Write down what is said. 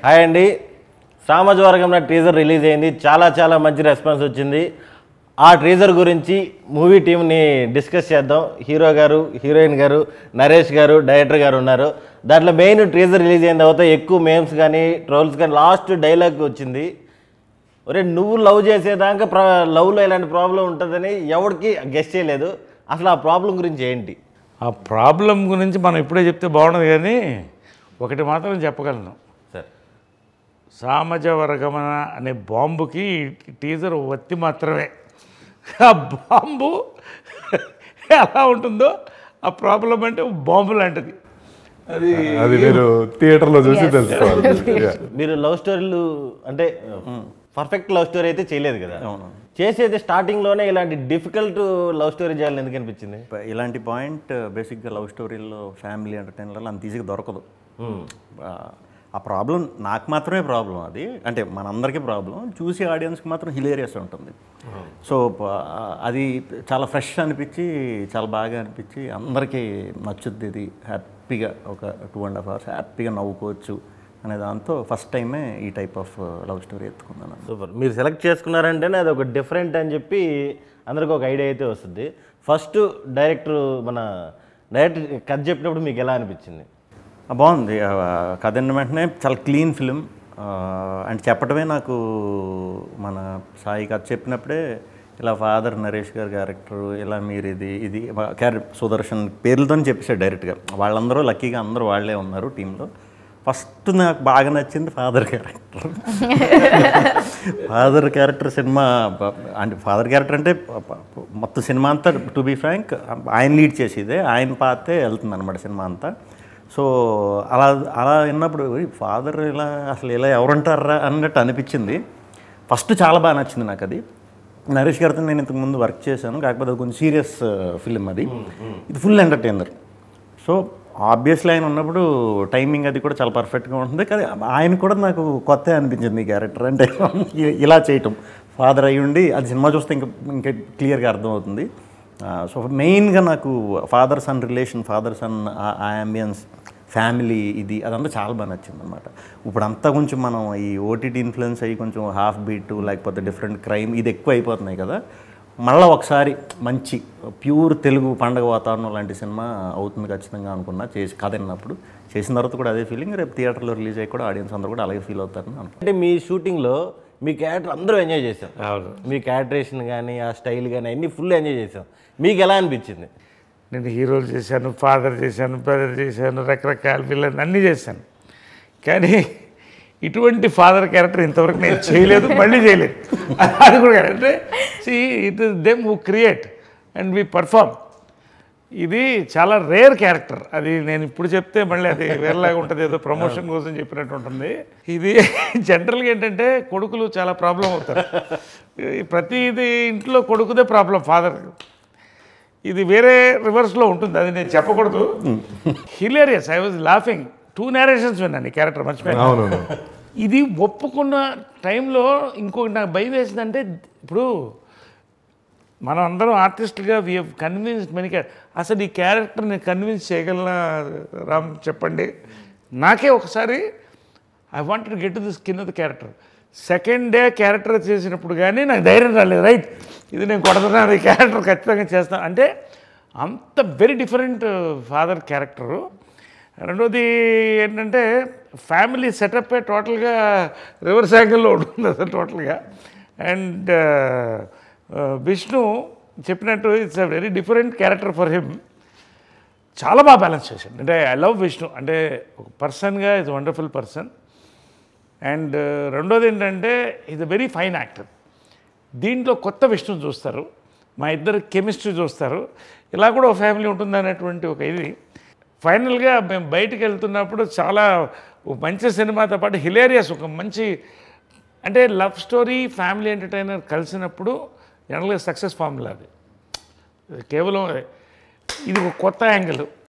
Hi అండి సామాజ వర్గంలో teaser release అయింది చాలా చాలా మంచి రెస్పాన్స్ వచ్చింది ఆ టీజర్ గురించి మూవీ టీంని డిస్కస్ చేద్దాం హీరో గారు హీరోయిన్ గారు నరేష్ గారు డైరెక్టర్ గారు ఉన్నారు దాంట్లో మెయిన్ టీజర్ రిలీజ్ అయిన తర్వాత ఎక్కువ మేమ్స్ కానీ ట్రోల్స్ కానీ లాస్ట్ డైలాగ్ వచ్చింది ఒరే నువ్వు లవ్ చేసేదాకా ప్ర లవ్లో ఇలాంటి ప్రాబ్లం ఉంటుందని ఎవరికి గెస్ట్ చేయలేదు అసలు ఆ ప్రాబ్లం గురించి ఏంటి ఆ ప్రాబ్లం గురించి మనం ఇప్పుడే చెప్తే బాగుండదు కానీ ఒకటి మాత్రం చెప్పగలను సార్ సామజ వర్గమన అనే బాంబుకి ఈ టీజర్ వత్తి మాత్రమే ఆ బాంబు ఎలా ఉంటుందో ఆ ప్రాబ్లం అంటే బాంబు లాంటిది అది అది మీరు థియేటర్లో చూసి తెలుసుకోవాలి Yeah. మీరు లవ్ స్టోరీలు అంటే పర్ఫెక్ట్ లవ్ స్టోరీ అయితే చేయలేదు కదా చేసేది స్టార్టింగ్ లోనే ఇలాంటి డిఫికల్ట్ లవ్ స్టోరీ చేయాలని ఎందుకు అనిపించింది ప- ఇలాంటి పాయింట్ బేసిక్గా లవ్ స్టోరీల్లో ఫ్యామిలీ ఎంటర్టైనర్లో అంత ఈజీగా దొరకదు ఆ, ఆ ప్రాబ్లం నాకు మాత్రమే ప్రాబ్లం అది అంటే మనందరికీ ప్రాబ్లం చూసి ఆడియన్స్కి మాత్రం హిలేరియస్ ఉంటుంది సో ప- అది చాలా ఫ్రెష్ అనిపించి చాలా బాగా అనిపించి అందరికీ నచ్చుద్ది ఇది హ్యాపీగా ఒక టూ అండ్ హాఫ్ అవర్స్ హ్యాపీగా నవ్వుకోవచ్చు అనే దాంతో ఫస్ట్ టైమే ఈ టైప్ ఆఫ్ లవ్ స్టోరీ ఎత్తుకున్నాను సూపర్ మీరు సెలెక్ట్ చేసుకున్నారంటేనే అది ఒక డిఫరెంట్ అని చెప్పి అందరికి ఒక ఐడియా అయితే వస్తుంది ఫస్ట్ డైరెక్టర్ మన డైరెక్టర్ కథ చెప్పినప్పుడు మీకు ఎలా అనిపించింది ఆ, బాగుంది ఆ, కథ అన్న వెంటనే చాలా క్లీన్ ఫిలిం అండ్ చెప్పటమే నాకు మన సాయి కథ చెప్పినప్పుడే ఇలా ఫాదర్ నరేష్ గారి క్యారెక్టర్ ఇలా మీరు ఇది ఇది క్యారెక్టర్ సుదర్శన్ పేర్లతో చెప్పేసాడు డైరెక్ట్గా వాళ్ళందరూ లక్కీగా అందరూ వాళ్ళే ఉన్నారు టీంలో ఫస్ట్ నాకు బాగా నచ్చింది father character father character cinema ప- అంటే ఫాదర్ క్యారెక్టర్ అంటే ప- ప- మొత్తం సినిమా అంతా టు బీ ఫ్రాంక్ ఆయన లీడ్ చేసేదే ఆయన పాతే వెళ్తుంది అనమాట సినిమా అంతా సో అలా అలా విన్నప్పుడు ఫాదర్ ఇలా అసలు ఇలా ఎవరుంటారా అన్నట్టు అనిపించింది ఫస్ట్ చాలా బాగా నచ్చింది నాకు అది నరేష్ గారితో నేను ఇంతకు ముందు వర్క్ చేశాను కాకపోతే అది కొంచెం సీరియస్ ఫిలిం అది ఇది ఫుల్ ఎంటర్టైనర్ సో ఆబ్వియస్లీ ఆయన ఉన్నప్పుడు టైమింగ్ అది కూడా చాలా పర్ఫెక్ట్గా ఉంటుంది కానీ ఆయన కూడా నాకు కొత్త అనిపించింది ఈ క్యారెక్టర్ అంటే ఇ- ఇలా చేయటం ఫాదర్ అయ్యి ఉండి అది సినిమా చూస్తే ఇంకా ఇంకా క్లియర్గా అర్థమవుతుంది సో మెయిన్గా నాకు father son relation father son ఆ అంబియన్స్ ఫ్యామిలీ ఇది అదంతా చాలా బాగా నచ్చింది అనమాట ఇప్పుడు అంతా కొంచెం మనం ఈ ఓటీటీ ఇన్ఫ్లుయెన్స్ అయ్యి కొంచెం హాఫ్ బీట్ లేకపోతే డిఫరెంట్ క్రైమ్ ఇది ఎక్కువ అయిపోతున్నాయి కదా మళ్ళీ ఒకసారి మంచి ప్యూర్ తెలుగు పండగ వాతావరణం లాంటి సినిమా అవుతుంది ఖచ్చితంగా అనుకున్నా చేసి కథ విన్నప్పుడు చేసిన తర్వాత కూడా అదే ఫీలింగ్ రేపు థియేటర్లో రిలీజ్ అయ్యి కూడా ఆడియన్స్ అందరూ కూడా అలాగే ఫీల్ అవుతారని అనుకుంటున్నాను అంటే మీ షూటింగ్లో మీ క్యారెక్టర్ అందరూ ఎంజాయ్ చేసాం అవును మీ క్యారెక్టరేషన్ కానీ ఆ స్టైల్ కానీ అన్నీ ఫుల్ ఎంజాయ్ చేసాం మీకు ఎలా అనిపించింది నేను హీరోలు చేశాను ఫాదర్ చేశాను బ్రదర్ చేశాను రకరకాల విలన్ అన్నీ చేశాను కానీ ఇటువంటి ఫాదర్ క్యారెక్టర్ ఇంతవరకు నేను చేయలేదు మళ్ళీ చేయలేదు అది కూడా కాదు. అంటే see it is them who create and we perform ఇది చాలా రేర్ క్యారెక్టర్ అది నేను ఇప్పుడు చెప్తే మళ్ళీ అది వేరేలాగా ఉంటుంది ఏదో ప్రమోషన్ కోసం చెప్పినట్టు ఉంటుంది ఇది జనరల్గా ఏంటంటే కొడుకులు చాలా ప్రాబ్లం అవుతారు ఈ ప్రతిది ఇంట్లో కొడుకుదే ప్రాబ్లం ఫాదర్ ఇది వేరే రివర్స్లో ఉంటుంది అది నేను చెప్పకూడదు hilarious I was laughing two narrations విన్నాను ఈ క్యారెక్టర్ మర్చిపోయాను అవును ఇది ఒప్పుకున్న టైంలో ఇంకొకటి నాకు భయం వేసిందంటే ఇప్పుడు మనం అందరం ఆర్టిస్టులుగా వీ హెవ్ కన్విన్స్ మెనీ అసలు ఈ క్యారెక్టర్ని కన్విన్స్ చేయగలనా రామ్ చెప్పండి నాకే ఒకసారి I want to get to the skin of the character second day character చేసినప్పుడు కానీ నాకు ధైర్యం రాలేదు రైట్ ఇది నేను కొడుతున్నాను ఈ క్యారెక్టర్ ఖచ్చితంగా చేస్తాను అంటే అంత వెరీ డిఫరెంట్ ఫాదర్ క్యారెక్టరు రెండోది ఏంటంటే ఫ్యామిలీ సెటప్ టోటల్గా రివర్స్ యాంగిల్లో ఉంటుంది అసలు టోటల్గా అండ్ విష్ణు చెప్పినట్టు it's a very different character for him చాలా బాగా బ్యాలెన్స్ చేశాడు అంటే ఐ లవ్ విష్ణు అంటే ఒక పర్సన్గా ఇస్ వండర్ఫుల్ పర్సన్ అండ్ రెండోది ఏంటంటే is a very fine actor దీంట్లో కొత్త విష్ణుని చూస్తారు మా ఇద్దరు కెమిస్ట్రీ చూస్తారు ఇలా కూడా ఒక ఫ్యామిలీ ఉంటుంది అనేటువంటి ఒక ఇది ఫైనల్గా మేము బయటికి వెళ్తున్నప్పుడు చాలా ఒక మంచి సినిమాతో పాటు హిలేరియస్ ఒక మంచి అంటే లవ్ స్టోరీ ఫ్యామిలీ ఎంటర్టైనర్ కలిసినప్పుడు జనరల్గా సక్సెస్ ఫార్ములా అది కేవలం ఇది ఒక కొత్త యాంగిల్